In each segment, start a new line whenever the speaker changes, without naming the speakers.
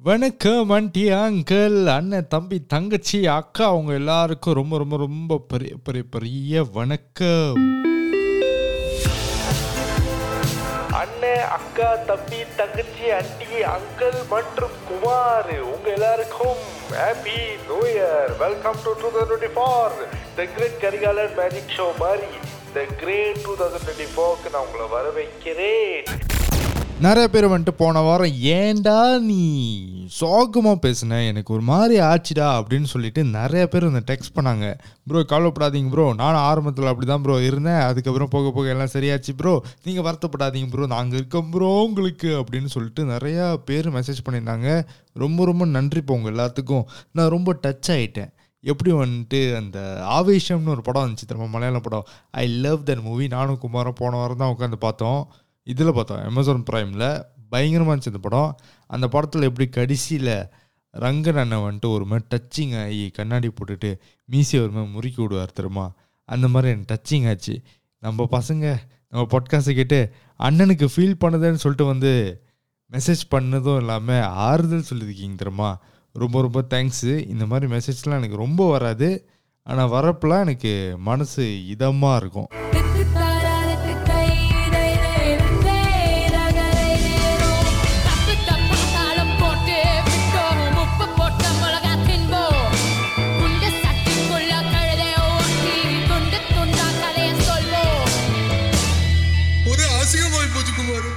வணக்கம் aunty uncle அண்ணன் தம்பி தங்கச்சி அக்கா அவங்க எல்லாருக்கும் ரொம்ப ரொம்ப ரொம்ப பெரிய பெரிய பெரிய வணக்கம் அண்ணன் அக்கா தம்பி தங்கச்சி ஆண்டி அங்கிள் மற்றும் குமார் உங்க எல்லாருக்கும் happy new year welcome to two thousand twenty four the great Karikalan magic show மாதிரி the great two thousand twenty ஃபோர்க்கு நான் உங்களை வர வைக்கிறேன் நிறைய பேர் வந்துட்டு போன வாரம் ஏன்டா நீ சோகமாக பேசுன எனக்கு ஒரு மாதிரி ஆச்சுடா அப்படின்னு சொல்லிட்டு நிறைய பேர் வந்து டெக்ஸ்ட் பண்ணாங்க ப்ரோ கவலைப்படாதீங்க ப்ரோ நானும் ஆரம்பத்தில் அப்படி தான் ப்ரோ இருந்தேன் அதுக்கப்புறம் போக போக எல்லாம் சரியாச்சு ப்ரோ நீங்கள் வருத்தப்படாதீங்க ப்ரோ நாங்கள் இருக்கோம் ப்ரோ உங்களுக்கு அப்படின்னு சொல்லிட்டு நிறையா பேர் மெசேஜ் பண்ணியிருந்தாங்க ரொம்ப ரொம்ப நன்றி இப்போ உங்கள் எல்லாத்துக்கும் நான் ரொம்ப டச் ஆகிட்டேன் எப்படி வந்துட்டு அந்த ஆவேஷம்னு ஒரு படம் வந்துச்சு திரும்ப மலையாள படம் ஐ லவ் தட் மூவி நானும் குமாரும் போன வாரம் தான் உட்காந்து பார்த்தோம் இதில் பார்த்தோம் அமேசான் ப்ரைமில் பயங்கரமாக இருந்துச்சு அந்த படம் அந்த படத்தில் எப்படி கடைசியில் ரங்கன் அண்ணன் வந்துட்டு ஒரு மாதிரி டச்சிங் ஆகி கண்ணாடி போட்டுட்டு மீசியை ஒரு மாதிரி முறுக்கி விடுவார் தெரியுமா அந்த மாதிரி எனக்கு டச்சிங் ஆச்சு நம்ம பசங்க நம்ம பாட்காஸ்ட்டை கேட்டு அண்ணனுக்கு ஃபீல் பண்ணுதுன்னு சொல்லிட்டு வந்து மெசேஜ் பண்ணதும் இல்லாமல் ஆறுதல் சொல்லியிருக்கீங்க தெரியுமா ரொம்ப ரொம்ப தேங்க்ஸு இந்த மாதிரி மெசேஜ்லாம் எனக்கு ரொம்ப வராது ஆனால் வரப்பெல்லாம் எனக்கு மனசு இதமாக இருக்கும்
ஒரே அசிங்கமாய் போச்சு குமார்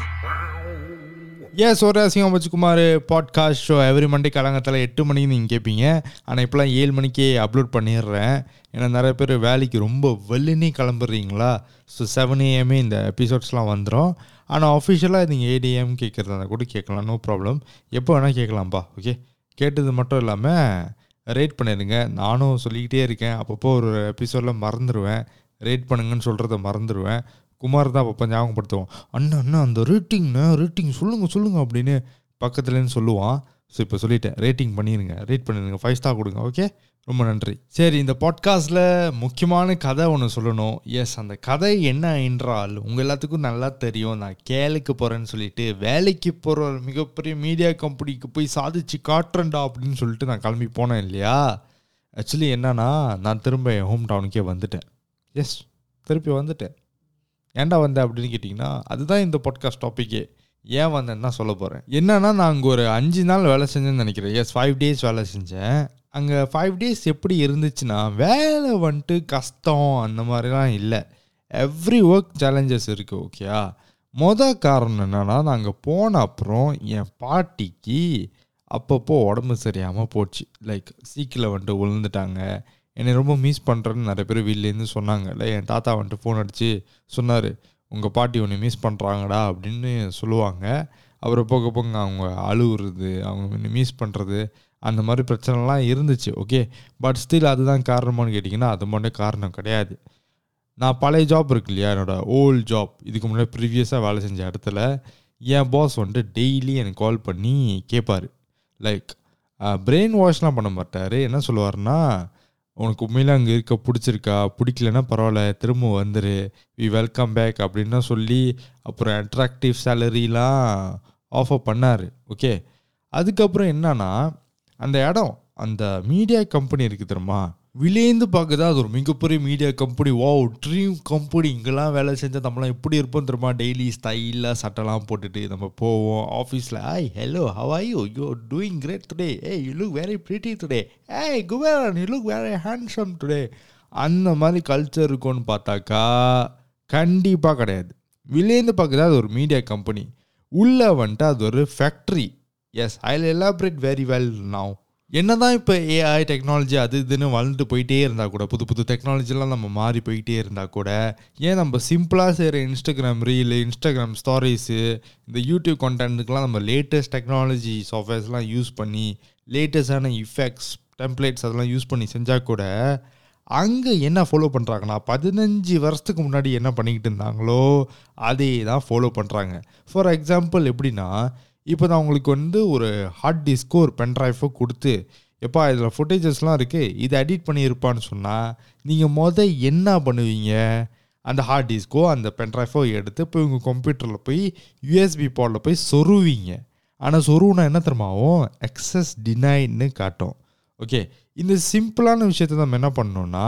எஸ் ஒரு அசிங்கம் வச்சுக்குமார் பாட்காஸ்ட் ஷோ எவ்ரி மண்டே கலங்கத்தில் எட்டு மணிக்கு நீங்கள் கேட்பீங்க ஆனால் இப்போலாம் ஏழு மணிக்கே அப்லோட் பண்ணிடுறேன் ஏன்னா நிறைய பேர் வேலைக்கு ரொம்ப வெள்ளினே கிளம்புறீங்களா ஸோ செவன் ஏஎம்ஏ இந்த எபிசோட்ஸ்லாம் வந்துடும் ஆனால் அஃபிஷியலாக நீங்கள் எயிட் ஏஎம் கேட்குறதா கூட கேட்கலாம் நோ ப்ராப்ளம் எப்போ வேணால் கேட்கலாம்ப்பா ஓகே கேட்டது மட்டும் இல்லாமல் ரேட் பண்ணிடுங்க நானும் சொல்லிக்கிட்டே இருக்கேன் அப்பப்போ ஒரு எபிசோடில் மறந்துடுவேன் ரேட் பண்ணுங்கன்னு சொல்கிறத மறந்துடுவேன் குமார் தான் அப்பப்போ ஞாபகப்படுத்துவோம் அண்ணா அண்ணா அந்த ரேட்டிங்ண்ணா ரேட்டிங் சொல்லுங்கள் சொல்லுங்கள் அப்படின்னு பக்கத்துலேருந்து சொல்லுவான் ஸோ இப்போ சொல்லிட்டேன் ரேட்டிங் பண்ணிடுங்க ரேட் பண்ணிடுங்க ஃபைவ் ஸ்டார் கொடுங்க ஓகே ரொம்ப நன்றி சரி இந்த பாட்காஸ்ட்டில் முக்கியமான கதை ஒன்று சொல்லணும் எஸ் அந்த கதை என்ன என்றால் உங்கள் எல்லாத்துக்கும் நல்லா தெரியும் நான் கேளுக்கு போகிறேன்னு சொல்லிட்டு வேலைக்கு போகிற ஒரு மிகப்பெரிய மீடியா கம்பெனிக்கு போய் சாதிச்சு காட்டுறேன்டா அப்படின்னு சொல்லிட்டு நான் கிளம்பி போனேன் இல்லையா ஆக்சுவலி என்னன்னா நான் திரும்ப என் ஹோம் டவுனுக்கே வந்துட்டேன் எஸ் திருப்பி வந்துட்டேன் ஏன்டா வந்தேன் அப்படின்னு கேட்டிங்கன்னா அதுதான் இந்த பாட்காஸ்ட் டாப்பிக்கே ஏன் வந்தேன்னு தான் சொல்ல போகிறேன் என்னன்னா நான் அங்கே ஒரு அஞ்சு நாள் வேலை செஞ்சேன்னு நினைக்கிறேன் எஸ் ஃபைவ் டேஸ் வேலை செஞ்சேன் அங்கே ஃபைவ் டேஸ் எப்படி இருந்துச்சுன்னா வேலை வந்துட்டு கஷ்டம் அந்த மாதிரிலாம் இல்லை எவ்ரி ஒர்க் சேலஞ்சஸ் இருக்குது ஓகேயா மொதல் காரணம் என்னென்னா நான் அங்கே போன அப்புறம் என் பாட்டிக்கு அப்பப்போ உடம்பு சரியாமல் போச்சு லைக் சீக்கில் வந்துட்டு விழுந்துட்டாங்க என்னை ரொம்ப மிஸ் பண்ணுறேன்னு நிறைய பேர் வீட்லேருந்து சொன்னாங்க இல்லை என் தாத்தா வந்துட்டு ஃபோன் அடித்து சொன்னார் உங்கள் பாட்டி உன்னை மிஸ் பண்ணுறாங்கடா அப்படின்னு சொல்லுவாங்க அப்புறம் போக போக அவங்க அழுகுறது அவங்க மிஸ் பண்ணுறது அந்த மாதிரி பிரச்சனைலாம் இருந்துச்சு ஓகே பட் ஸ்டில் அதுதான் காரணமானு கேட்டிங்கன்னா அது மட்டும் காரணம் கிடையாது நான் பழைய ஜாப் இருக்கு இல்லையா என்னோடய ஓல்ட் ஜாப் இதுக்கு முன்னாடி ப்ரீவியஸாக வேலை செஞ்ச இடத்துல என் பாஸ் வந்துட்டு டெய்லி எனக்கு கால் பண்ணி கேட்பார் லைக் பிரெயின் வாஷ்லாம் பண்ண மாட்டார் என்ன சொல்லுவார்னா உனக்கு உண்மையில அங்கே இருக்க பிடிச்சிருக்கா பிடிக்கலன்னா பரவாயில்ல திரும்ப வந்துரு வி வெல்கம் பேக் அப்படின்னா சொல்லி அப்புறம் அட்ராக்டிவ் சேலரிலாம் ஆஃபர் பண்ணார் ஓகே அதுக்கப்புறம் என்னன்னா அந்த இடம் அந்த மீடியா கம்பெனி இருக்குது தெரியுமா விலேந்து பார்க்குதா அது ஒரு மிகப்பெரிய மீடியா கம்பெனி வா ட்ரீம் கம்பெனி இங்கெல்லாம் வேலை செஞ்சால் நம்மளாம் எப்படி இருப்போம் தெரியுமா டெய்லி ஸ்டைலாக சட்டெல்லாம் போட்டுட்டு நம்ம போவோம் ஆஃபீஸில் hi hello how I you you doing great today hey you look very pretty today hey Kuberan you look very handsome today அந்த மாதிரி கல்ச்சர் இருக்கும்னு பார்த்தாக்கா கண்டிப்பாக கிடையாது வில்லேந்து பார்க்குதா அது ஒரு மீடியா கம்பெனி உள்ளே வந்துட்டு அது ஒரு factory as I elaborate very well now என்னதான் இப்போ ஏஐ டெக்னாலஜி அது இதுன்னு வளர்ந்து போயிட்டே இருந்தால் கூட புது புது டெக்னாலஜிலாம் நம்ம மாறி போயிட்டே இருந்தால் கூட ஏன் நம்ம சிம்பிளாக செய்கிற இன்ஸ்டாகிராம் ரீலு இன்ஸ்டாகிராம் ஸ்டாரிஸு இந்த யூடியூப் கண்டென்ட்டுக்கெலாம் நம்ம லேட்டஸ்ட் டெக்னாலஜி சாஃப்ட்வேர்ஸ்லாம் யூஸ் பண்ணி லேட்டஸ்டான இஃபெக்ட்ஸ் டெம்ப்ளேட்ஸ் அதெல்லாம் யூஸ் பண்ணி செஞ்சால் கூட அங்கே என்ன ஃபாலோ பண்ணுறாங்கன்னா பதினஞ்சு வருஷத்துக்கு முன்னாடி என்ன பண்ணிக்கிட்டு இருந்தாங்களோ அதே தான் ஃபாலோ பண்ணுறாங்க ஃபார் எக்ஸாம்பிள் எப்படின்னா இப்போ நான் உங்களுக்கு வந்து ஒரு ஹார்ட் டிஸ்க்கோ ஒரு பென்ட்ரைவோ கொடுத்து எப்பா இதில் ஃபுட்டேஜஸ்லாம் இருக்குது இதை எடிட் பண்ணியிருப்பான்னு சொன்னால் நீங்கள் மொதல் என்ன பண்ணுவீங்க அந்த ஹார்ட் டிஸ்க்கோ அந்த பென்ட்ரைவோ எடுத்து போய் உங்கள் கம்ப்யூட்டரில் போய் யூஎஸ்பி போர்டில் போய் சொருவீங்க ஆனால் சொருவுனா என்ன தெரியுமாவும் எக்ஸஸ் டினைன்னு காட்டும் ஓகே இந்த சிம்பிளான விஷயத்தை நம்ம என்ன பண்ணோம்னா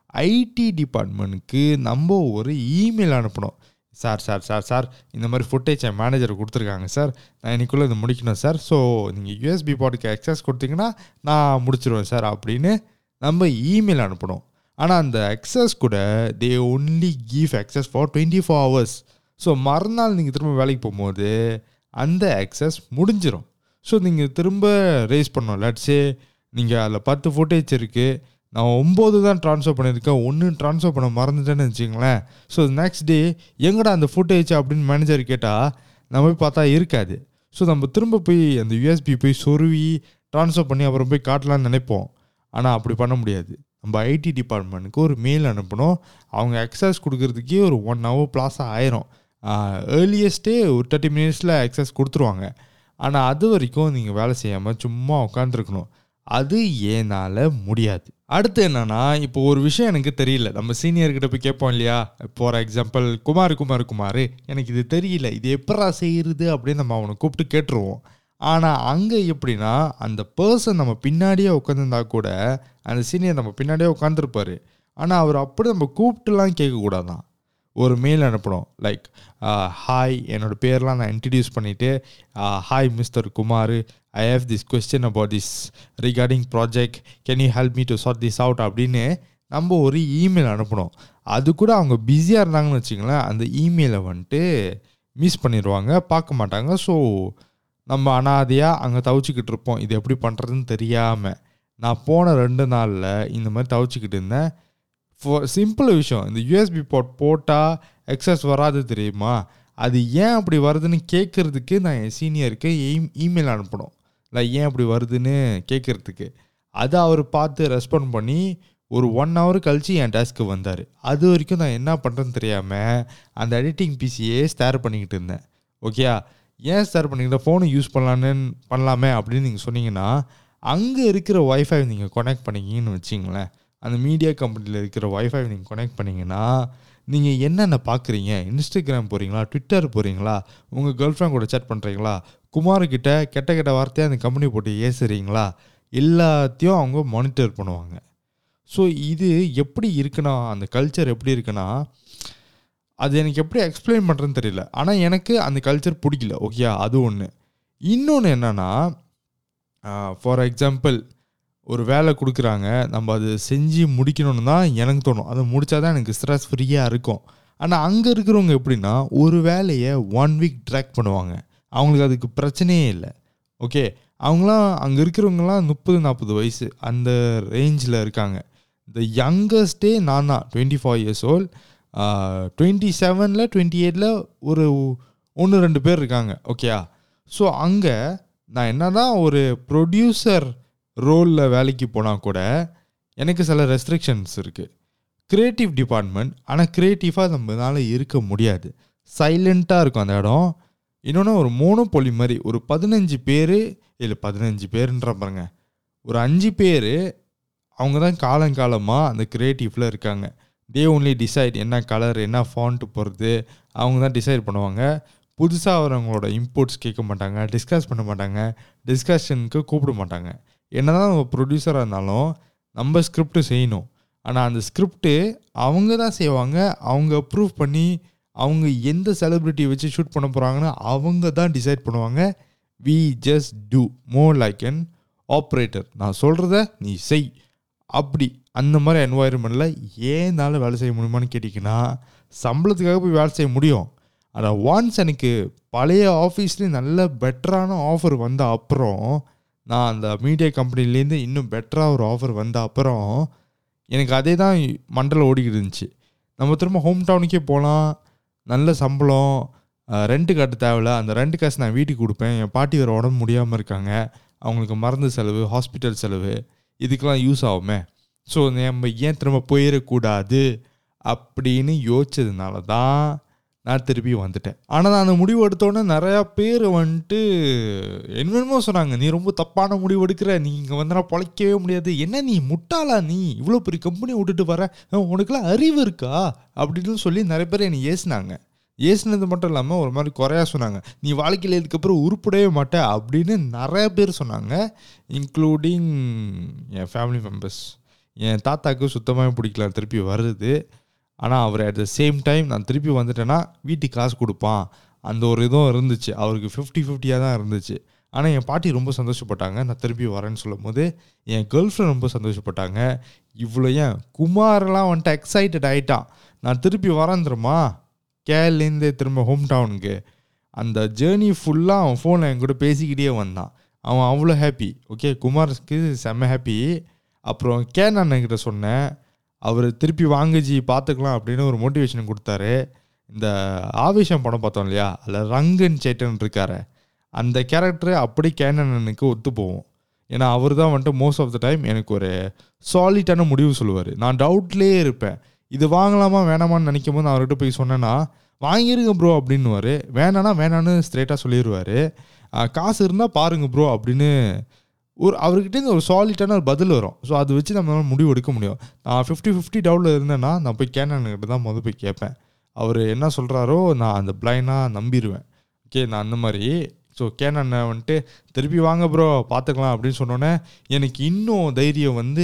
ஐடி டிபார்ட்மெண்ட்டுக்கு நம்ம ஒரு இமெயில் அனுப்பணும் சார் சார் சார் சார் இந்த மாதிரி ஃபுட்டேஜ் என் மேனேஜர் கொடுத்துருக்காங்க சார் நான் இன்னைக்குள்ளே இது முடிக்கணும் சார் ஸோ நீங்கள் யூஎஸ்பி போர்டுக்கு எக்ஸஸ் கொடுத்தீங்கன்னா நான் முடிச்சிருவேன் சார் அப்படின்னு நம்ம இமெயில் அனுப்பணும் ஆனால் அந்த எக்ஸஸ் கூட they only give access for twenty four hours so மறுநாள் நீங்கள் திரும்ப வேலைக்கு போகும்போது அந்த எக்ஸஸ் முடிஞ்சிடும் ஸோ நீங்கள் திரும்ப ரேஸ் பண்ணோம் லட்ஸே நீங்கள் அதில் பத்து ஃபுட்டேஜ் இருக்குது நான் ஒம்பது தான் ட்ரான்ஸ்ஃபர் பண்ணியிருக்கேன் ஒன்று ட்ரான்ஸ்ஃபர் பண்ண மறந்துட்டேன்னு வச்சுங்களேன் ஸோ நெக்ஸ்ட் டே எங்கடா அந்த ஃபுட்டேஜ் அப்படின்னு மேனேஜர் கேட்டால் நம்ம போய் பார்த்தா இருக்காது ஸோ நம்ம திரும்ப போய் அந்த யூஎஸ்பி போய் சொருவி ட்ரான்ஸ்ஃபர் பண்ணி அப்புறம் போய் காட்டலாம்னு நினைப்போம் ஆனால் அப்படி பண்ண முடியாது நம்ம ஐடி டிபார்ட்மெண்ட்டுக்கு ஒரு மெயில் அனுப்பணும் அவங்க எக்ஸஸ் கொடுக்கறதுக்கே ஒரு ஒன் ஹவர் ப்ளாஸாக ஆயிரும் ஏர்லியஸ்ட்டே ஒரு தேர்ட்டி மினிட்ஸில் எக்ஸஸ் கொடுத்துருவாங்க ஆனால் அது வரைக்கும் நீங்கள் வேலை செய்யாமல் சும்மா உட்காந்துருக்கணும் அது ஏனால் முடியாது அடுத்து என்னன்னா இப்போ ஒரு விஷயம் எனக்கு தெரியல நம்ம சீனியர்கிட்ட போய் கேட்போம் இல்லையா ஃபார் எக்ஸாம்பிள் குமார் குமார் குமார் எனக்கு இது தெரியல இது எப்படா செய்யுது அப்படின்னு நம்ம அவனை கூப்பிட்டு கேட்டுருவோம் ஆனால் அங்கே எப்படின்னா அந்த பர்சன் நம்ம பின்னாடியே உட்காந்துருந்தா கூட அந்த சீனியர் நம்ம பின்னாடியே உட்காந்துருப்பாரு ஆனால் அவர் அப்படி நம்ம கூப்பிட்டுலாம் கேட்கக்கூடாதான் ஒரு மெயில் அனுப்பணும் லைக் ஹாய் என்னோட பேர்லாம் நான் இன்ட்ரடியூஸ் பண்ணிவிட்டு hi mister Kumar I have this question about this regarding project can you help me to sort this out அப்படின்னு நம்ம ஒரு இமெயில் அனுப்பணும் அது கூட அவங்க பிஸியாக இருந்தாங்கன்னு வச்சுங்களேன் அந்த இமெயிலை வந்துட்டு மிஸ் பண்ணிடுவாங்க பார்க்க மாட்டாங்க ஸோ நம்ம அனாதையாக அங்கே தவிச்சிக்கிட்டு இருப்போம் இது எப்படி பண்ணுறதுன்னு தெரியாமல் நான் போன ரெண்டு நாளில் இந்த மாதிரி தவிச்சிக்கிட்டு இருந்தேன் ஃபார் சிம்பிள் விஷயம் இந்த யூஎஸ்பி போர்ட் போட்டால் எக்ஸஸ் வராது தெரியுமா அது ஏன் அப்படி வருதுன்னு கேட்குறதுக்கு நான் என் சீனியருக்கு இமெயில் அனுப்பணும் இல்லை ஏன் அப்படி வருதுன்னு கேட்குறதுக்கு அதை அவர் பார்த்து ரெஸ்பாண்ட் பண்ணி ஒரு ஒன் ஹவர் கழித்து என் டேஸ்க்கு வந்தார் அது வரைக்கும் நான் என்ன பண்ணுறேன்னு தெரியாமல் அந்த எடிட்டிங் பிசியே ஸ்டேர் பண்ணிக்கிட்டு இருந்தேன் ஓகேயா ஏன் ஸ்டேர் பண்ணிக்கிட்ட ஃபோனை யூஸ் பண்ணலான்னு பண்ணலாமே அப்படின்னு நீங்கள் சொன்னீங்கன்னா அங்கே இருக்கிற ஒய்ஃபை நீங்கள் கனெக்ட் பண்ணிக்கிங்கன்னு வச்சிங்களேன் அந்த மீடியா கம்பெனியில் இருக்கிற ஒய்ஃபை நீங்கள் கனெக்ட் பண்ணிங்கன்னா நீங்கள் என்னென்ன பார்க்குறீங்க இன்ஸ்டாகிராம் போகிறீங்களா ட்விட்டர் போகிறீங்களா உங்கள் கேர்ள் ஃப்ரெண்ட் கூட சேட் பண்ணுறீங்களா குமார்கிட்ட கெட்ட கெட்ட வார்த்தையாக அந்த கம்பெனி போட்டு ஏசுறீங்களா எல்லாத்தையும் அவங்க மானிட்டர் பண்ணுவாங்க ஸோ இது எப்படி இருக்குன்னா அந்த கல்ச்சர் எப்படி இருக்குன்னா அது எனக்கு எப்படி எக்ஸ்பிளைன் பண்ணுறதுன்னு தெரியல ஆனால் எனக்கு அந்த கல்ச்சர் பிடிக்கல ஓகேயா அது ஒன்று இன்னொன்று என்னென்னா ஃபார் எக்ஸாம்பிள் ஒரு வேலை கொடுக்குறாங்க நம்ம அது செஞ்சு முடிக்கணும்னு தான் எனக்கு தோணும் அதை முடித்தா தான் எனக்கு ஸ்ட்ரெஸ் ஃப்ரீயாக இருக்கும் ஆனால் அங்கே இருக்கிறவங்க எப்படின்னா ஒரு வேலையை ஒன் வீக் ட்ராக் பண்ணுவாங்க அவங்களுக்கு அதுக்கு பிரச்சனையே இல்லை ஓகே அவங்களாம் அங்கே இருக்கிறவங்களாம் முப்பது நாற்பது வயசு அந்த ரேஞ்சில் இருக்காங்க இந்த யங்கஸ்டே நான் தான் twenty five years old twenty செவனில் டுவெண்ட்டி எயிட்டில் ஒரு ஒன்று ரெண்டு பேர் இருக்காங்க ஓகேயா ஸோ அங்கே நான் என்ன தான் ஒரு ப்ரொடியூசர் ரோலில் வேலைக்கு போனால் கூட எனக்கு சில ரெஸ்ட்ரிக்ஷன்ஸ் இருக்குது க்ரியேட்டிவ் டிபார்ட்மெண்ட் ஆனால் க்ரியேட்டிவாக நம்மளால இருக்க முடியாது சைலண்ட்டாக இருக்கும் அந்த இடம் இன்னொன்று ஒரு மோனோபொலி மாதிரி ஒரு பதினஞ்சு பேர் இல்லை பதினஞ்சு பேருன்ற பாருங்க ஒரு அஞ்சு பேர் அவங்க தான் காலங்காலமாக அந்த க்ரியேட்டிவில் இருக்காங்க தே ஒன்லி டிசைட் என்ன கலர் என்ன ஃபாண்ட் போகிறது அவங்க தான் டிசைட் பண்ணுவாங்க புதுசாக வரவங்களோட இம்போர்ட்ஸ் கேட்க மாட்டாங்க டிஸ்கஸ் பண்ண மாட்டாங்க டிஸ்கஷனுக்கு கூப்பிட மாட்டாங்க என்ன தான் நம்ம ப்ரொடியூசராக இருந்தாலும் நம்ம ஸ்கிரிப்ட் செய்யணும் ஆனால் அந்த ஸ்கிரிப்டு அவங்க தான் செய்வாங்க அவங்க அப்ரூவ் பண்ணி அவங்க எந்த செலிப்ரிட்டி வச்சு ஷூட் பண்ண போகிறாங்கன்னு அவங்க தான் டிசைட் பண்ணுவாங்க we just do more like an operator நான் சொல்கிறத நீ செய் அப்படி அந்த மாதிரி என்வாயர்மெண்ட்டில் ஏன்னால வேலை செய்ய முடியுமான்னு கேட்டிங்கன்னா சம்பளத்துக்காக போய் வேலை செய்ய முடியும் ஆனால் ஒன்ஸ் எனக்கு பழைய ஆஃபீஸ்லேயும் நல்ல பெட்டரான ஆஃபர் வந்த அப்புறம் நான் அந்த மீடியா கம்பெனிலேருந்து இன்னும் பெட்டராக ஒரு ஆஃபர் வந்த அப்புறம் எனக்கு அதே தான் மண்டல ஓடிக்கிட்டு இருந்துச்சு நம்ம திரும்ப ஹோம் டவுனுக்கே போகலாம் நல்ல சம்பளம் ரெண்ட்டு கட்ட தேவையில்ல அந்த ரெண்ட் காசு நான் வீட்டுக்கு கொடுப்பேன் என் பாட்டி வேறு உடம்பு முடியாமல் இருக்காங்க அவங்களுக்கு மருந்து செலவு ஹாஸ்பிட்டல் செலவு இதுக்கெல்லாம் யூஸ் ஆகுமே ஸோ நம்ம ஏன் திரும்ப போயிடக்கூடாது அப்படின்னு யோசிச்சதுனால தான் நான் திருப்பி வந்துட்டேன் ஆனால் நான் அந்த முடிவு எடுத்தோன்னே நிறையா பேர் வந்துட்டு என்னென்னமோ சொன்னாங்க நீ ரொம்ப தப்பான முடிவு எடுக்கிற நீ இங்கே வந்தனா பொழைக்கவே முடியாது என்ன நீ முட்டாளா நீ இவ்வளோ பெரிய கம்பெனி விட்டுட்டு வர அஹ், உனக்கெல்லாம் அறிவு இருக்கா அப்படின்னு சொல்லி நிறைய பேர் என்னை ஏசுனாங்க ஏசுனது மட்டும் இல்லாமல் ஒரு மாதிரி குறையா சொன்னாங்க நீ வாழ்க்கையில் இதுக்கப்புறம் உருப்படவே மாட்ட அப்படின்னு நிறைய பேர் சொன்னாங்க இன்க்ளூடிங் என் ஃபேமிலி மெம்பர்ஸ் என் தாத்தாவுக்கு சுத்தமாக பிடிக்கல திருப்பி வருது ஆனால் அவர் அட் த சேம் டைம் நான் திருப்பி வந்துட்டேன்னா வீட்டுக்கு காசு கொடுப்பான் அந்த ஒரு இதுவும் இருந்துச்சு அவருக்கு ஃபிஃப்டி ஃபிஃப்டியாக தான் இருந்துச்சு ஆனால் என் பாட்டி ரொம்ப சந்தோஷப்பட்டாங்க நான் திருப்பி வரேன்னு சொல்லும் போது என் கேர்ள் ஃப்ரெண்ட் ரொம்ப சந்தோஷப்பட்டாங்க இவ்வளோ ஏன் குமாரெலாம் வந்துட்டு எக்ஸைட்டட் ஆகிட்டான் நான் திருப்பி வரேன் தெரியுமா கேலேருந்து திரும்ப ஹோம் டவுனுக்கு அந்த ஜேர்னி ஃபுல்லாக அவன் ஃபோனில் என் கூட பேசிக்கிட்டே வந்தான் அவன் அவ்வளோ ஹாப்பி ஓகே குமாருக்கு செம்ம ஹாப்பி அப்புறம் கேன் அண்ணன்கிட்ட சொன்னேன் அவர் திருப்பி வாங்குஜி பார்த்துக்கலாம் அப்படின்னு ஒரு மோட்டிவேஷன் கொடுத்தாரு இந்த ஆவேசம் படம் பார்த்தோம் இல்லையா அதில் ரங்கன் சேட்டன் இருக்காரு அந்த கேரக்டர் அப்படி கேனனுக்கு ஒத்து போகும் ஏன்னா அவர் தான் வந்துட்டு மோஸ்ட் ஆஃப் த டைம் எனக்கு ஒரு சாலிட்டான முடிவு சொல்லுவார் நான் டவுட்லேயே இருப்பேன் இது வாங்கலாமா வேணாமான்னு நினைக்கும் போது நான் அவர்கிட்ட போய் சொன்னேன்னா வாங்கிருங்க ப்ரோ அப்படின்னுவார் வேணான்னா வேணான்னு ஸ்ட்ரெயிட்டாக சொல்லிடுவார் காசு இருந்தால் பாருங்க ப்ரோ அப்படின்னு ஒரு அவர்கிட்ட ஒரு சாலிட்டான ஒரு பதில் வரும் ஸோ அதை வச்சு நம்மளால முடிவு எடுக்க முடியும் நான் ஃபிஃப்டி ஃபிஃப்டி டவுனில் இருந்தேன்னா நான் போய் கேனன்கிட்ட தான் முதல் போய் கேட்பேன் அவர் என்ன சொல்கிறாரோ நான் அந்த பிளைனாக நம்பிடுவேன் ஓகே நான் அந்த மாதிரி ஸோ கேனன் வந்துட்டு திருப்பி வாங்க ப்ரோ பார்த்துக்கலாம் அப்படின்னு சொன்னோன்னே எனக்கு இன்னும் தைரியம் வந்து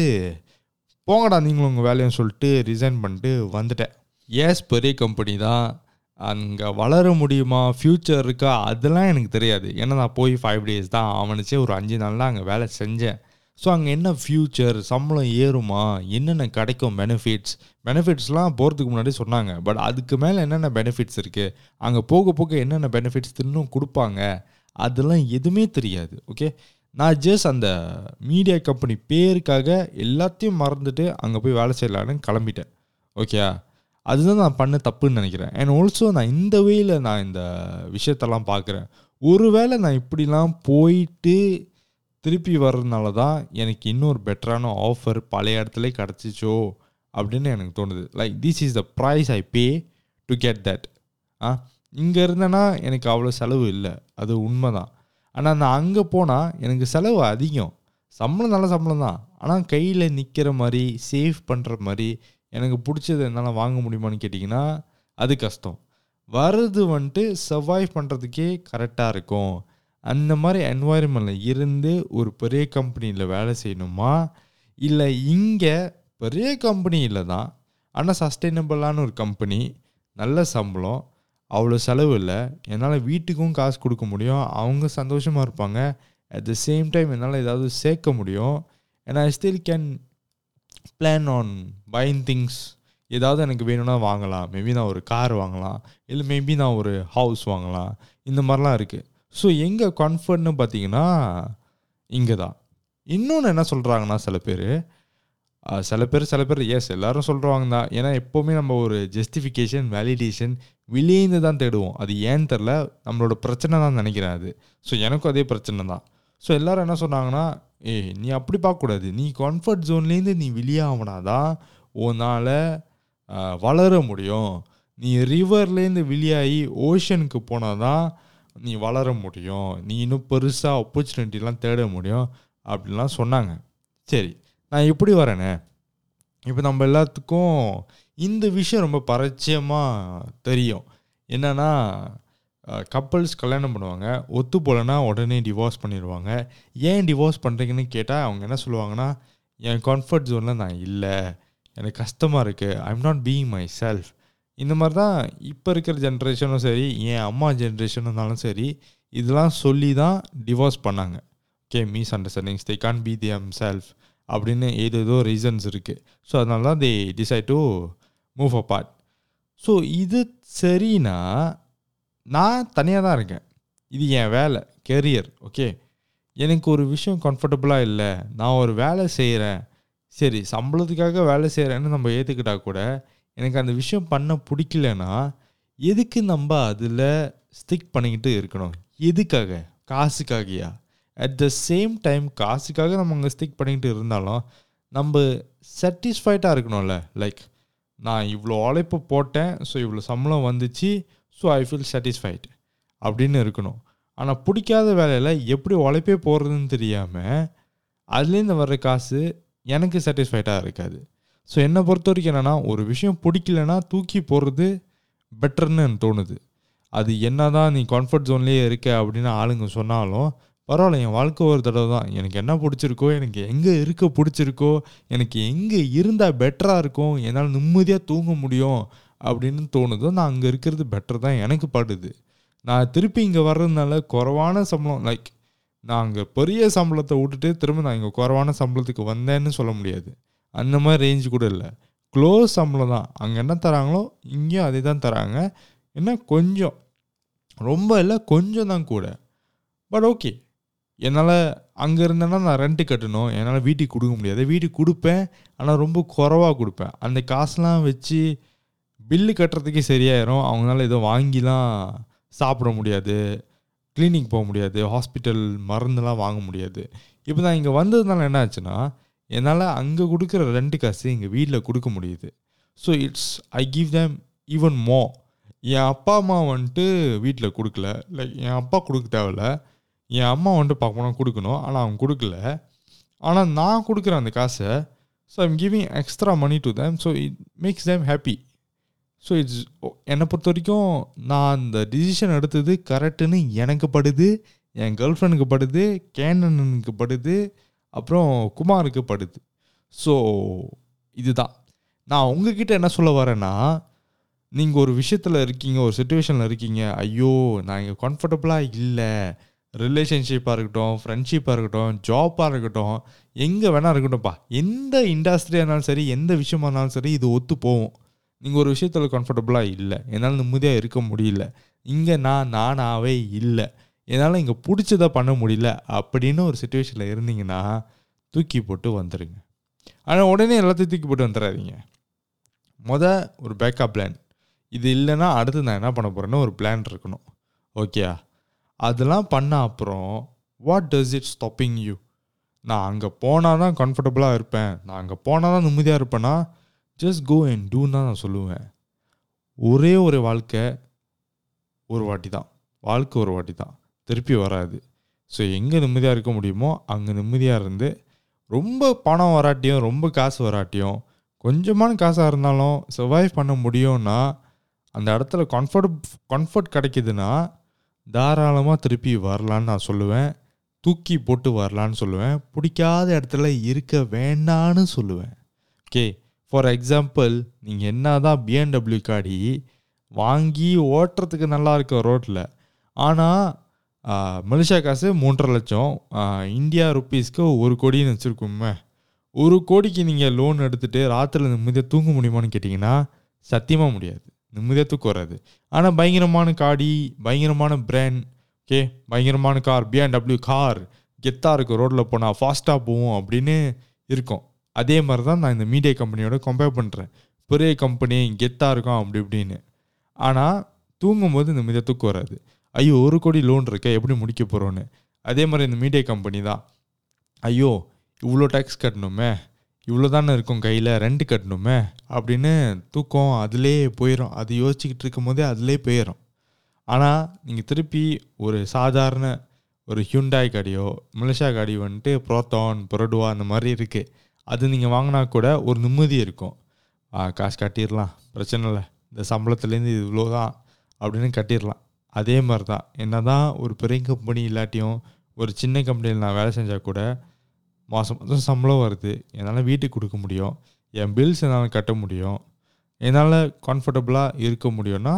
போங்கடா நீங்களும் உங்கள் வேலையும் சொல்லிட்டு ரிசைன் பண்ணிட்டு வந்துட்டேன் ஏஸ் பெரிய கம்பெனி தான் அங்கே வளர முடியுமா ஃப்யூச்சர் இருக்கா அதெல்லாம் எனக்கு தெரியாது ஏன்னா நான் போய் ஃபைவ் டேஸ் தான் ஆவணிச்சே ஒரு அஞ்சு நாள் அங்கே வேலை செஞ்சேன் ஸோ அங்கே என்ன ஃப்யூச்சர் சம்பளம் ஏறுமா என்னென்ன கிடைக்கும் பெனிஃபிட்ஸ் பெனிஃபிட்ஸ்லாம் போகிறதுக்கு முன்னாடி சொன்னாங்க பட் அதுக்கு மேலே என்னென்ன பெனிஃபிட்ஸ் இருக்குது அங்கே போக போக என்னென்ன பெனிஃபிட்ஸ் இன்னும் கொடுப்பாங்க அதெல்லாம் எதுவுமே தெரியாது ஓகே நான் ஜஸ்ட் அந்த மீடியா கம்பெனி பேருக்காக எல்லாத்தையும் மறந்துட்டு அங்கே போய் வேலை செய்யலான்னு கிளம்பிட்டேன் ஓகே அதுதான் நான் பண்ண தப்புன்னு நினைக்கிறேன் அண்ட் ஆல்சோ நான் இந்த வேயில் நான் இந்த விஷயத்தெல்லாம் பார்க்குறேன் ஒருவேளை நான் இப்படிலாம் போயிட்டு திருப்பி வர்றதுனால தான் எனக்கு இன்னொரு பெட்டரான ஆஃபர் பழைய இடத்துல கிடச்சிச்சோ அப்படின்னு எனக்கு தோணுது like this is the price I pay to get that ஆ இங்கே இருந்தேன்னா எனக்கு அவ்வளோ செலவு இல்லை அது உண்மை தான் ஆனால் நான் அங்கே போனால் எனக்கு செலவு அதிகம் சம்பளம் நல்ல சம்பளம் தான் ஆனால் கையில் நிற்கிற மாதிரி சேவ் பண்ணுற மாதிரி எனக்கு பிடிச்சது என்னால் வாங்க முடியுமான்னு கேட்டிங்கன்னா அது கஷ்டம் வர்றது வந்துட்டு சர்வைவ் பண்ணுறதுக்கே கரெக்டாக இருக்கும் அந்த மாதிரி என்வாயர்மெண்ட்டில் இருந்து ஒரு பெரிய கம்பெனியில் வேலை செய்யணுமா இல்லை இங்கே பெரிய கம்பெனியில் தான் ஆனால் சஸ்டைனபிளான ஒரு கம்பெனி நல்ல சம்பளம் அவ்வளோ செலவு இல்லை என்னால் வீட்டுக்கும் காசு கொடுக்க முடியும் அவங்க சந்தோஷமாக இருப்பாங்க அட் த சேம் டைம் என்னால் ஏதாவது சேர்க்க முடியும் and I still can plan on buying things ஏதாவது எனக்கு வேணும்னா வாங்கலாம் மேபி நான் ஒரு கார் வாங்கலாம் இல்லை மேபி நான் ஒரு ஹவுஸ் வாங்கலாம் இந்த மாதிரிலாம் இருக்குது ஸோ எங்கே கம்ஃபர்ட்னு பார்த்தீங்கன்னா இங்கே தான் இன்னொன்று என்ன சொல்கிறாங்கன்னா சில பேர் சில பேர் சில பேர் எஸ் எல்லாரும் சொல்கிறவங்க தான் ஏன்னா எப்போவுமே நம்ம ஒரு ஜஸ்டிஃபிகேஷன் வேலிடேஷன் வெளியேந்து தான் தேடுவோம் அது ஏன்னு தெரில நம்மளோட பிரச்சனை தான் நினைக்கிறேன் அது ஸோ எனக்கும் அதே பிரச்சனை தான் ஸோ எல்லாரும் என்ன சொன்னாங்கன்னா ஏய் நீ அப்படி பார்க்கக்கூடாது நீ கம்ஃபர்ட் ஜோன்லேருந்து நீ வெளியாகனாதான் உன்னால் வளர முடியும் நீ ரிவர்லேருந்து வெளியாகி ஓஷனுக்கு போனால் தான் நீ வளர முடியும் நீ இன்னும் பெருசாக ஆப்பர்ச்சுனிட்டிலாம் தேட முடியும் அப்படிலாம் சொன்னாங்க சரி நான் எப்படி வரேனே இப்போ நம்ம எல்லாத்துக்கும் இந்த விஷயம் ரொம்ப பரிச்சயமாக தெரியும் என்னென்னா கப்பல்ஸ் கல்யாணம் பண்ணுவாங்க ஒத்து போகலன்னா உடனே டிவோர்ஸ் பண்ணிடுவாங்க ஏன் டிவோர்ஸ் பண்ணுறீங்கன்னு கேட்டால் அவங்க என்ன சொல்லுவாங்கன்னா என் கம்ஃபர்ட் ஜோனில் நான் இல்லை எனக்கு கஷ்டமாக இருக்குது I'm not being myself இந்த மாதிரி தான் இப்போ இருக்கிற ஜென்ரேஷனும் சரி என் அம்மா ஜென்ரேஷனும் சரி இதெல்லாம் சொல்லி தான் டிவோர்ஸ் பண்ணாங்க okay misunderstandings they can't be them self அப்படின்னு ஏதேதோ ரீசன்ஸ் இருக்குது ஸோ அதனால தான் they decide to move apart so இது சரினா நான் தனியாக தான் இருக்கேன் இது என் வேலை கெரியர் ஓகே எனக்கு ஒரு விஷயம் கம்ஃபர்டபுளாக இல்லை நான் ஒரு வேலை செய்கிறேன் சரி சம்பளத்துக்காக வேலை செய்கிறேன்னு நம்ம ஏற்றுக்கிட்டா கூட எனக்கு அந்த விஷயம் பண்ண பிடிக்கலனா எதுக்கு நம்ம அதில் ஸ்டிக் பண்ணிக்கிட்டு இருக்கணும் எதுக்காக காசுக்காகயா அட் த சேம் டைம் காசுக்காக நம்ம அங்கே ஸ்டிக் பண்ணிக்கிட்டு இருந்தாலும் நம்ம சாட்டிஸ்ஃபைடாக இருக்கணும்ல லைக் நான் இவ்வளோ உழைப்பு போட்டேன் ஸோ இவ்வளோ சம்பளம் வந்துச்சு ஸோ ஐ ஃபீல் சாட்டிஸ்ஃபைட் அப்படின்னு இருக்கணும் ஆனால் பிடிக்காத வேலையில் எப்படி உழைப்பே போடுறதுன்னு தெரியாமல் அதுலேருந்து வர்ற காசு எனக்கு சாட்டிஸ்ஃபைடாக இருக்காது ஸோ என்னை பொறுத்த வரைக்கும் என்னென்னா ஒரு விஷயம் பிடிக்கலனா தூக்கி போடுறது பெட்டர்னு எனக்கு தோணுது அது என்னதான் நீ கம்ஃபர்ட் ஜோன்லேயே இருக்க அப்படின்னு ஆளுங்க சொன்னாலும் பரவாயில்ல என் வாழ்க்கை ஒரு தடவை தான் எனக்கு என்ன பிடிச்சிருக்கோ எனக்கு எங்கே இருக்க பிடிச்சிருக்கோ எனக்கு எங்கே இருந்தால் பெட்டராக இருக்கும் என்னால் நிம்மதியாக தூங்க முடியும் அப்படின்னு தோணுதோ நான் அங்கே இருக்கிறது பெட்டர் தான் எனக்கு படுது நான் திருப்பி இங்கே வர்றதுனால குறைவான சம்பளம் லைக் நான் அங்கே பெரிய சம்பளத்தை விட்டுட்டு திரும்ப நான் இங்கே குறைவான சம்பளத்துக்கு வந்தேன்னு சொல்ல முடியாது அந்த மாதிரி ரேஞ்சு கூட இல்லை க்ளோஸ் சம்பளம் தான் அங்கே என்ன தராங்களோ இங்கேயும் அதே தான் தராங்க என்ன கொஞ்சம் ரொம்ப இல்லை கொஞ்சம் தான் கூட பட் ஓகே என்னால் அங்கே இருந்தேன்னா நான் ரெண்ட்டு கட்டணும் என்னால் வீட்டுக்கு கொடுக்க முடியாது வீட்டுக்கு கொடுப்பேன் ஆனால் ரொம்ப குறவாக கொடுப்பேன் அந்த காசுலாம் வச்சு பில்லு கட்டுறதுக்கே சரியாயிரும் அவங்களால ஏதோ வாங்கிலாம் சாப்பிட முடியாது கிளினிக் போக முடியாது ஹாஸ்பிட்டல் மருந்துலாம் வாங்க முடியாது இப்போ நான் இங்கே வந்ததுனால என்ன ஆச்சுன்னா என்னால் அங்கே கொடுக்குற ரெண்டு காசு எங்கள் வீட்டில் கொடுக்க முடியுது so it's I give them even more என் அப்பா அம்மா வந்துட்டு வீட்டில் கொடுக்கல லைக் என் அப்பா கொடுக்க தேவையில்ல என் அம்மா வந்துட்டு பார்க்க போனால் கொடுக்கணும் ஆனால் அவங்க கொடுக்கல ஆனால் நான் கொடுக்குற அந்த காசை so I'm giving extra money to them so it makes them happy so it's என்னை பொறுத்த வரைக்கும் நான் அந்த டிசிஷன் எடுத்தது கரெக்டுன்னு எனக்கு படுது என் கேர்ள் ஃப்ரெண்டுக்கு படுது கேனனுக்கு படுது அப்புறம் குமாருக்கு படுது ஸோ இதுதான் நான் உங்ககிட்ட என்ன சொல்ல வரேன்னா நீங்கள் ஒரு விஷயத்தில் இருக்கீங்க ஒரு சுச்சுவேஷனில் இருக்கீங்க ஐயோ நான் இங்கே கம்ஃபர்டபுளாக இல்லை ரிலேஷன்ஷிப்பாக இருக்கட்டும் ஃப்ரெண்ட்ஷிப்பாக இருக்கட்டும் ஜாப்பாக இருக்கட்டும் எங்கே வேணால் இருக்கட்டும்ப்பா எந்த இண்டஸ்ட்ரியாக இருந்தாலும் சரி எந்த விஷயமா இருந்தாலும் சரி இது ஒத்து போகும் நீங்கள் ஒரு விஷயத்தில் கம்ஃபர்டபுளாக இல்லை என்னால் நிம்மதியாக இருக்க முடியல இங்கே நான் நானாவே இல்லை என்னால் இங்கே பிடிச்சதை பண்ண முடியல அப்படின்னு ஒரு சுச்சுவேஷனில் இருந்தீங்கன்னா தூக்கி போட்டு வந்துடுங்க ஆனால் உடனே எல்லாத்தையும் தூக்கி போட்டு வந்துடாதீங்க மொத ஒரு பேக்கப் பிளான் இது இல்லைன்னா அடுத்து நான் என்ன பண்ண போகிறேன்னு ஒரு பிளான் இருக்கணும் ஓகேயா அதெல்லாம் பண்ண அப்புறம் what does it stopping you நான் அங்கே போனால் தான் கம்ஃபர்டபுளாக இருப்பேன் நான் அங்கே போனால் தான் நிம்மதியாக இருப்பேன்னா ஜஸ்ட் கோ அண்ட் டூன்னு தான் நான் சொல்லுவேன் ஒரே ஒரு வாழ்க்கை ஒரு வாட்டி தான் வாழ்க்கை ஒரு வாட்டி தான் திருப்பி வராது ஸோ எங்கே நிம்மதியாக இருக்க முடியுமோ அங்கே நிம்மதியாக இருந்து ரொம்ப பணம் வராட்டியும் ரொம்ப காசு வராட்டியும் கொஞ்சமான காசாக இருந்தாலும் சர்வைவ் பண்ண முடியும்னா அந்த இடத்துல கம்ஃபர்ட் கம்ஃபர்ட் கிடைக்குதுன்னா தாராளமாக திருப்பி வரலான்னு நான் சொல்லுவேன் தூக்கி போட்டு வரலான்னு சொல்லுவேன் பிடிக்காத இடத்துல இருக்க வேண்டான்னு சொல்லுவேன் ஓகே ஃபார் எக்ஸாம்பிள் நீங்கள் என்ன தான் பிஎன்டபிள்யூ காடி வாங்கி ஓட்டுறதுக்கு நல்லா இருக்கும் ரோட்டில் ஆனால் மலேசியா காசு மூன்றரை லட்சம் ஆஹ், இந்தியா ருப்பீஸ்க்கு ஒரு கோடின்னு வச்சுருக்கோமே ஒரு கோடிக்கு நீங்கள் லோன் எடுத்துகிட்டு ராத்திரில நிம்மதியாக தூங்க முடியுமான்னு கேட்டிங்கன்னா சத்தியமாக முடியாது நிம்மதியாக தூக்கம் வராது ஆனால் பயங்கரமான காடி பயங்கரமான பிராண்ட் ஓகே பயங்கரமான கார் பிஎன்டபிள்யூ கார் கெத்தாக இருக்கும் ரோட்டில் போனால் ஃபாஸ்ட்டாக போவோம் அப்படின்னு இருக்கும் அதே மாதிரி தான் நான் இந்த மீடியா கம்பெனியோட கம்பேர் பண்ணுறேன் பெரிய கம்பெனி கெத்தாக இருக்கும் அப்படி இப்படின்னு ஆனால் தூங்கும்போது இந்த மீடியா தூக்கம் வராது ஐயோ ஒரு கோடி லோன் இருக்க எப்படி முடிக்க போகிறோன்னு அதே மாதிரி இந்த மீடியா கம்பெனி தான் ஐயோ இவ்வளோ டேக்ஸ் கட்டணுமே இவ்வளோ தானே இருக்கும் கையில் ரெண்ட் கட்டணுமே அப்படின்னு தூக்கம் அதிலே போயிடும் அது யோசிச்சுக்கிட்டு இருக்கும் போதே அதிலே போயிடும் ஆனால் நீங்கள் திருப்பி ஒரு சாதாரண ஒரு ஹியூண்டாய் காடியோ மலேசியா காடி வந்துட்டு ப்ரோத்தான் புரடுவா அந்த மாதிரி இருக்குது அது நீங்கள் வாங்கினா கூட ஒரு நிம்மதி இருக்கும் ஆ, காசு கட்டிடலாம் பிரச்சனை இல்லை இந்த சம்பளத்துலேருந்து இது இவ்வளோ தான் அப்படின்னு கட்டிடலாம் அதே மாதிரி தான் என்ன தான் ஒரு பெரிய கம்பெனி இல்லாட்டியும் ஒரு சின்ன கம்பெனியில் நான் வேலை செஞ்சால் கூட மாதம் மாதம் சம்பளம் வருது என்னால் வீட்டுக்கு கொடுக்க முடியும் என் பில்ஸ் என்னால் கட்ட முடியும் என்னால் கம்ஃபர்டபுளாக இருக்க முடியும்னா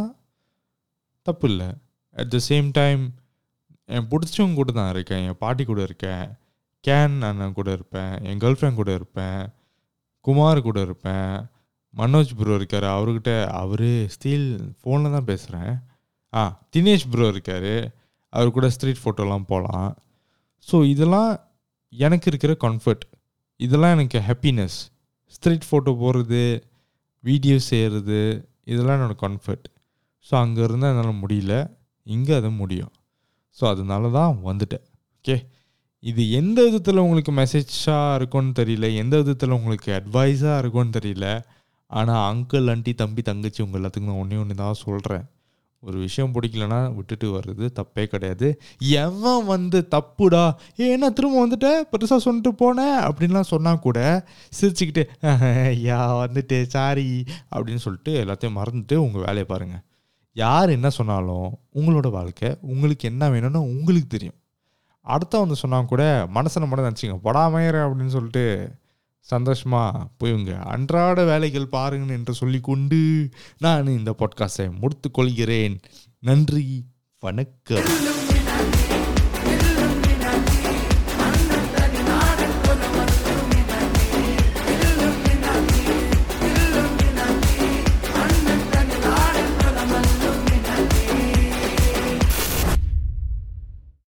தப்பு இல்லை அட் த சேம் டைம் என் பிடிச்சவங்க கூட தான் இருக்கேன் என் பாட்டி கூட இருக்கேன் கேன் அண்ணன் கூட இருப்பேன் என் கேர்ள் ஃப்ரெண்ட் கூட இருப்பேன் குமார் கூட இருப்பேன் மனோஜ் ப்ரோ இருக்கார் அவர்கிட்ட அவர் ஸ்டீல் ஃபோனில் தான் பேசுகிறேன் ஆ தினேஷ் ப்ரோ இருக்கார் அவர் கூட ஸ்ட்ரீட் ஃபோட்டோலாம் போகலாம் ஸோ இதெல்லாம் எனக்கு இருக்கிற கம்ஃபர்ட் இதெல்லாம் எனக்கு ஹாப்பினஸ் ஸ்ட்ரீட் ஃபோட்டோ போடுறது வீடியோ செய்கிறது இதெல்லாம் என்னோடய கம்ஃபர்ட் ஸோ அங்கே இருந்தால் என்னால் முடியல இங்கே அது முடியும் ஸோ அதனால தான் வந்துட்டேன் ஓகே இது எந்த விதத்தில் உங்களுக்கு மெசேஜாக இருக்கும்னு தெரியல எந்த விதத்தில் உங்களுக்கு அட்வைஸாக இருக்கும்னு தெரியல ஆனால் அங்கிள் ஆண்டி தம்பி தங்கச்சி உங்கள் எல்லாத்துக்கும் நான் ஒன்றே ஒன்று தான் சொல்கிறேன் ஒரு விஷயம் பிடிக்கலனா விட்டுட்டு வர்றது தப்பே கிடையாது எவன் வந்து தப்புடா ஏ என்ன திரும்ப வந்துட்ட பெருசாக சொல்லிட்டு போனேன் அப்படின்லாம் சொன்னால் கூட சிரிச்சுக்கிட்டு ஐயா வந்துட்டு சாரி அப்படின்னு சொல்லிட்டு எல்லாத்தையும் மறந்துட்டு உங்கள் வேலையை பாருங்கள் யார் என்ன சொன்னாலும் உங்களோட வாழ்க்கை உங்களுக்கு என்ன வேணும்னு உங்களுக்கு தெரியும் அடுத்த வந்து சொன்னால் கூட மனசில் மட்டும் நினச்சிங்க படாமையற அப்படின்னு சொல்லிட்டு சந்தோஷமாக போயுங்க அன்றாட வேலைகள் பாருங்கன்னு என்று சொல்லிக்கொண்டு நான் இந்த பாட்காஸ்டை முடித்துக் கொள்கிறேன் நன்றி வணக்கம்